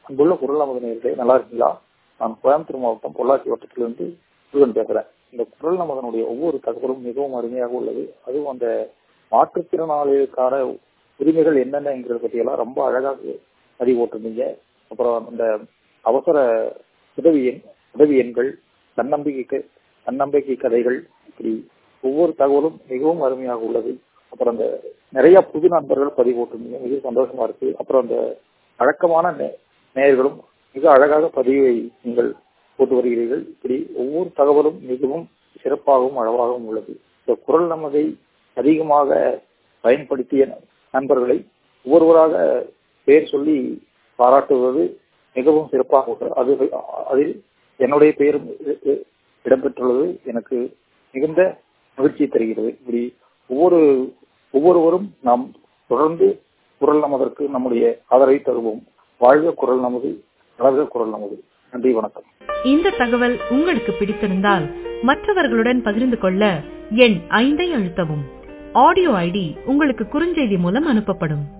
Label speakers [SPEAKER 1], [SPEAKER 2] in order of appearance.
[SPEAKER 1] அங்குள்ள குரல் நமது நேர்களே நல்லா இருக்கீங்களா நான் கோயம்புத்தூர் மாவட்டம் பொள்ளாச்சி வட்டத்திலிருந்து முருகன் பேசுறேன் இந்த குரல் நமதனுடைய ஒவ்வொரு தகவலும் மிகவும் அருமையாக உள்ளது அதுவும் அந்த மாற்றுத்திறனாளிகளுக்கான உரிமைகள் என்னென்னங்கிறத பற்றியெல்லாம் ரொம்ப அழகாக பதிவு போட்டிருந்தீங்க அப்புறம் அந்த அவசர உதவி எண் உதவி எண்கள் தன்னம்பிக்கை தன்னம்பிக்கை கதைகள் இப்படி ஒவ்வொரு தகவலும் மிகவும் அருமையாக உள்ளது அப்புறம் அந்த நிறைய புது நண்பர்கள் பதிவு போட்டிருந்தீங்க மிக சந்தோஷமா இருக்கு அப்புறம் அந்த வழக்கமான நேயர்களும் மிக அழகாக பதிவை நீங்கள் போட்டு வருகிறீர்கள் இப்படி ஒவ்வொரு தகவலும் மிகவும் சிறப்பாகவும் அழகாகவும் உள்ளது இந்த குரல் நமதை அதிகமாக பயன்படுத்திய நண்பர்களை ஒவ்வொருவராக பெயர் சொல்லி பாராட்டுவது மிகவும் சிறப்பாக உள்ளது அது அதில் என்னுடைய பெயரும் இடம்பெற்றுள்ளது எனக்கு மிகுந்த மகிழ்ச்சியை தருகிறது இப்படி ஒவ்வொரு ஒவ்வொருவரும் நாம் தொடர்ந்து குரல் நமதற்கு நம்முடைய ஆதரவை தருவோம் வாழ்க குரல் நமது வளர்க குரல் நமது நன்றி வணக்கம்
[SPEAKER 2] இந்த தகவல் உங்களுக்கு பிடித்திருந்தால் மற்றவர்களுடன் பகிர்ந்து கொள்ள எண் ஐந்தை அழுத்தவும் ஆடியோ ஐடி உங்களுக்கு குறுஞ்செய்தி மூலம் அனுப்பப்படும்